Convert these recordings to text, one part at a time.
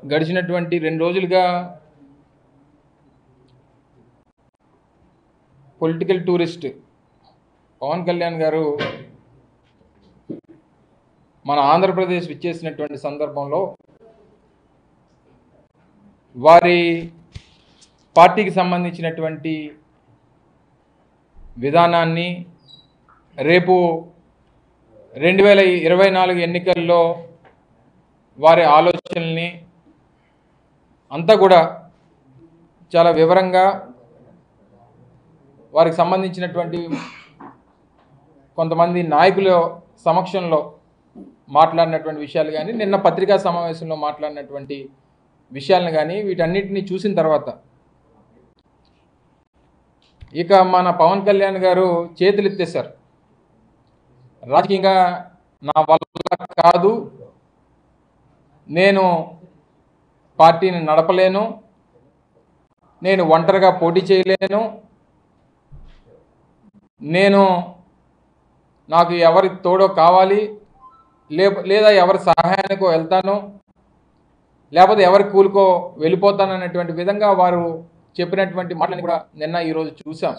గడిచినటువంటి రెండు రోజులుగా పొలిటికల్ టూరిస్ట్ పవన్ కళ్యాణ్ గారు మన ఆంధ్రప్రదేశ్ విచ్చేసినటువంటి సందర్భంలో వారి పార్టీకి సంబంధించినటువంటి విధానాన్ని రేపు రెండు వేల ఇరవై నాలుగు ఎన్నికల్లో వారి ఆలోచనల్ని అంతా కూడా చాలా వివరంగా వారికి సంబంధించినటువంటి కొంతమంది నాయకుల సమక్షంలో మాట్లాడినటువంటి విషయాలు కానీ నిన్న పత్రికా సమావేశంలో మాట్లాడినటువంటి విషయాలను కానీ వీటన్నిటిని చూసిన తర్వాత ఇక మన పవన్ కళ్యాణ్ గారు చేతులు ఎత్తేశారు రాజకీయంగా నా వల్ల కాదు నేను పార్టీని నడపలేను నేను ఒంటరిగా పోటీ చేయలేను నేను నాకు ఎవరి తోడో కావాలి లే లేదా ఎవరి సహాయానికో వెళ్తాను లేకపోతే ఎవరి కూలికో వెళ్ళిపోతాను అనేటువంటి విధంగా వారు చెప్పినటువంటి మాటలను కూడా నిన్న ఈరోజు చూసాం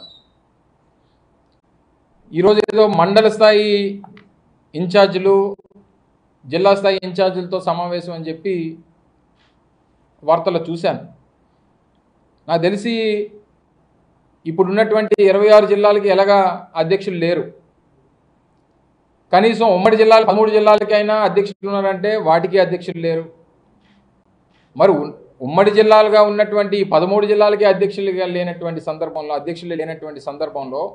ఈరోజు ఏదో మండల స్థాయి ఇన్ఛార్జీలు జిల్లా స్థాయి ఇన్ఛార్జీలతో సమావేశం అని చెప్పి వార్తలు చూశాను నాకు తెలిసి ఇప్పుడున్నటువంటి ఇరవై ఆరు జిల్లాలకి ఎలాగా అధ్యక్షులు లేరు కనీసం ఉమ్మడి జిల్లాలు పదమూడు జిల్లాలకైనా అధ్యక్షులు ఉన్నారంటే వాటికి అధ్యక్షులు లేరు మరి ఉ- ఉమ్మడి జిల్లాలుగా ఉన్నటువంటి ఈ పదమూడు జిల్లాలకి అధ్యక్షులుగా లేనటువంటి సందర్భంలో అధ్యక్షులు లేనటువంటి సందర్భంలో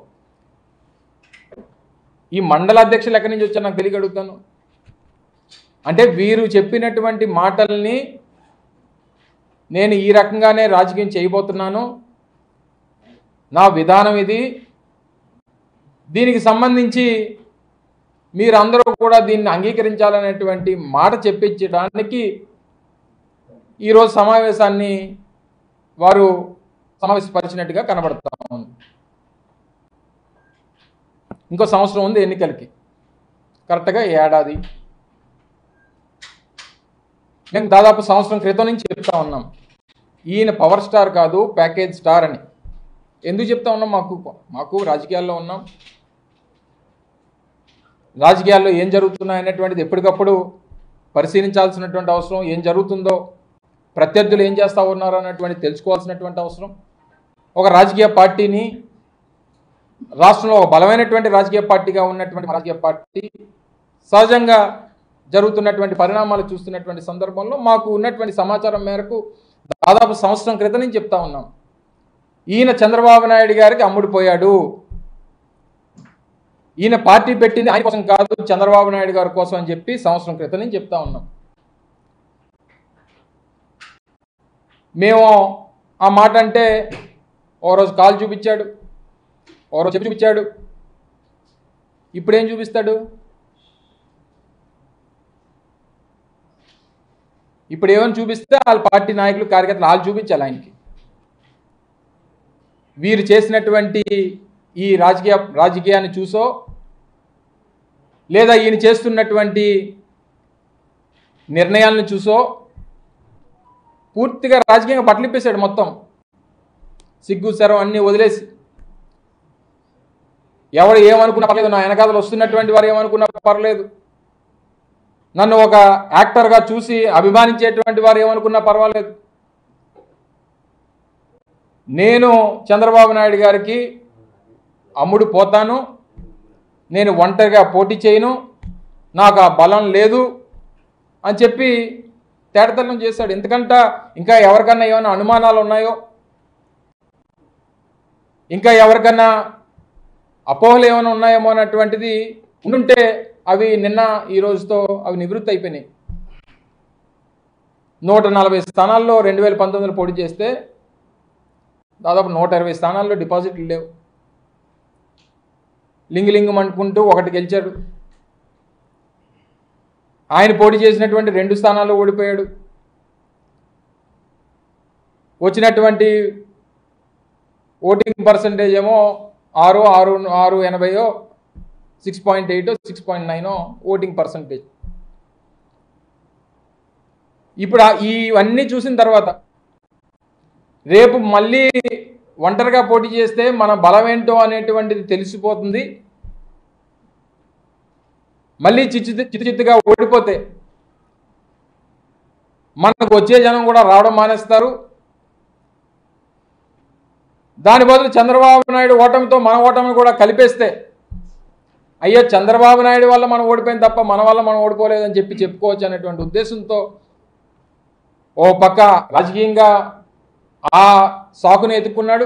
ఈ మండల అధ్యక్షులు ఎక్కడి నుంచి వచ్చారు నాకు తెలియ అడుగుతాను అంటే వీరు చెప్పినటువంటి మాటల్ని నేను ఈ రకంగానే రాజకీయం చేయబోతున్నాను నా విధానం ఇది దీనికి సంబంధించి మీరందరూ కూడా దీన్ని అంగీకరించాలనేటువంటి మాట చెప్పించడానికి ఈరోజు సమావేశాన్ని వారు సమావేశపరిచినట్టుగా కనబడతా ఉంది ఇంకో సంవత్సరం ఉంది ఎన్నికలకి కరెక్ట్గా ఏడాది మేము దాదాపు సంవత్సరం క్రితం నుంచి చెప్తా ఉన్నాం ఈయన పవర్ స్టార్ కాదు ప్యాకేజ్ స్టార్ అని ఎందుకు చెప్తా ఉన్నాం మాకు మాకు రాజకీయాల్లో ఉన్నాం రాజకీయాల్లో ఏం జరుగుతున్నాయి అనేటువంటిది ఎప్పటికప్పుడు పరిశీలించాల్సినటువంటి అవసరం ఏం జరుగుతుందో ప్రత్యర్థులు ఏం చేస్తూ ఉన్నారు అన్నటువంటి తెలుసుకోవాల్సినటువంటి అవసరం ఒక రాజకీయ పార్టీని రాష్ట్రంలో ఒక బలమైనటువంటి రాజకీయ పార్టీగా ఉన్నటువంటి రాజకీయ పార్టీ సహజంగా జరుగుతున్నటువంటి పరిణామాలు చూస్తున్నటువంటి సందర్భంలో మాకు ఉన్నటువంటి సమాచారం మేరకు దాదాపు సంవత్సరం క్రితం నుంచి చెప్తా ఉన్నాం ఈయన చంద్రబాబు నాయుడు గారికి అమ్ముడుపోయాడు ఈయన పార్టీ పెట్టింది ఆయన కోసం కాదు చంద్రబాబు నాయుడు గారి కోసం అని చెప్పి సంవత్సరం క్రితం నుంచి చెప్తా ఉన్నాం మేము ఆ మాట అంటే ఓ రోజు కాలు చూపించాడు ఓ రోజు చెప్పు చూపించాడు ఇప్పుడేం చూపిస్తాడు ఇప్పుడు ఏమని చూపిస్తే వాళ్ళ పార్టీ నాయకులు కార్యకర్తలు వాళ్ళు చూపించాలి ఆయనకి వీరు చేసినటువంటి ఈ రాజకీయ రాజకీయాన్ని చూసో లేదా ఈయన చేస్తున్నటువంటి నిర్ణయాలను చూసో పూర్తిగా రాజకీయంగా బట్టలిప్పేశాడు మొత్తం సిగ్గు శరం అన్నీ వదిలేసి ఎవడు ఏమనుకున్నా పర్లేదు నా వెనకాతలు వస్తున్నటువంటి వారు ఏమనుకున్నా పర్లేదు నన్ను ఒక యాక్టర్గా చూసి అభిమానించేటువంటి వారు ఏమనుకున్నా పర్వాలేదు నేను చంద్రబాబు నాయుడు గారికి అమ్ముడు పోతాను నేను ఒంటరిగా పోటీ చేయను నాకు ఆ బలం లేదు అని చెప్పి తేటతల్లం చేశాడు ఎందుకంట ఇంకా ఎవరికన్నా ఏమైనా అనుమానాలు ఉన్నాయో ఇంకా ఎవరికన్నా అపోహలు ఏమైనా ఉన్నాయేమో అన్నటువంటిది ఉండుంటే అవి నిన్న ఈ రోజుతో అవి నివృత్తి అయిపోయినాయి నూట నలభై స్థానాల్లో రెండు వేల పంతొమ్మిదిలో పోటీ చేస్తే దాదాపు నూట ఇరవై స్థానాల్లో డిపాజిట్లు లేవు లింగలింగం అనుకుంటూ ఒకటి గెలిచాడు ఆయన పోటీ చేసినటువంటి రెండు స్థానాల్లో ఓడిపోయాడు వచ్చినటువంటి ఓటింగ్ పర్సంటేజ్ ఏమో ఆరు ఆరు ఆరు ఎనభైయో six point eight six point nine voting percentage ఇప్పుడు ఆ- ఇవన్నీ చూసిన తర్వాత రేపు మళ్ళీ ఒంటరిగా పోటీ చేస్తే మన బలం ఏంటో అనేటువంటిది తెలిసిపోతుంది మళ్ళీ చిచ్చు చిత్తు చిత్తుగా ఓడిపోతే మనకు వచ్చే జనం కూడా రావడం మానేస్తారు దాని బదులు చంద్రబాబు నాయుడు ఓటమితో మన ఓటమిని కూడా కలిపేస్తే అయ్యో చంద్రబాబు నాయుడు వల్ల మనం ఓడిపోయింది తప్ప మన వల్ల మనం ఓడిపోలేదని చెప్పి చెప్పుకోవచ్చు అనేటువంటి ఉద్దేశంతో ఓ పక్క రాజకీయంగా ఆ సాకుని ఎత్తుకున్నాడు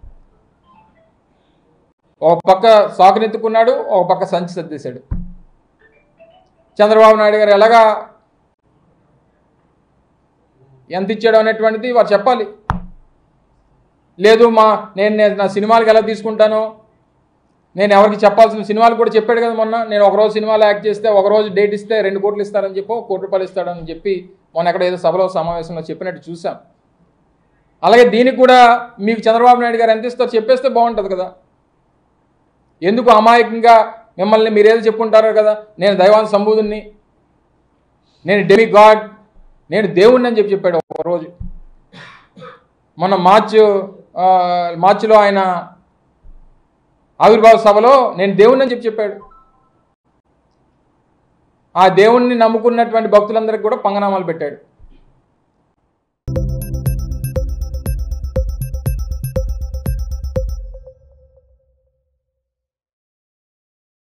ఒక పక్క సాకుని ఎత్తుకున్నాడు ఒక పక్క సంచి సర్దేశాడు చంద్రబాబు నాయుడు గారు ఎలాగా ఎంత ఇచ్చాడు అనేటువంటిది వారు చెప్పాలి లేదు మా నేను నేను నా సినిమాలకు ఎలా తీసుకుంటాను నేను ఎవరికి చెప్పాల్సిన సినిమాలు కూడా చెప్పాడు కదా మొన్న నేను ఒకరోజు సినిమాలో యాక్ట్ చేస్తే ఒకరోజు డేట్ ఇస్తే రెండు కోట్లు ఇస్తారని చెప్పి ఒక కోటి రూపాయలు ఇస్తాడని చెప్పి మొన్న ఎక్కడ ఏదో సభలో సమావేశంలో చెప్పినట్టు చూసాం అలాగే దీనికి కూడా మీకు చంద్రబాబు నాయుడు గారు ఎంత ఇస్తారో చెప్పేస్తే బాగుంటుంది కదా ఎందుకు అమాయకంగా మిమ్మల్ని మీరేదో చెప్పుకుంటారో కదా నేను దైవాన్ సంబూధుని నేను డెమి గాడ్ నేను దేవుణ్ణి అని చెప్పి చెప్పాడు ఒక రోజు మొన్న మార్చ్ ఆ, మార్చిలో ఆయన ఆవిర్భావ సభలో నేను దేవుణ్ణి అని చెప్పి చెప్పాడు ఆ దేవుణ్ణి నమ్ముకున్నటువంటి భక్తులందరికీ కూడా పంగనామాలు పెట్టాడు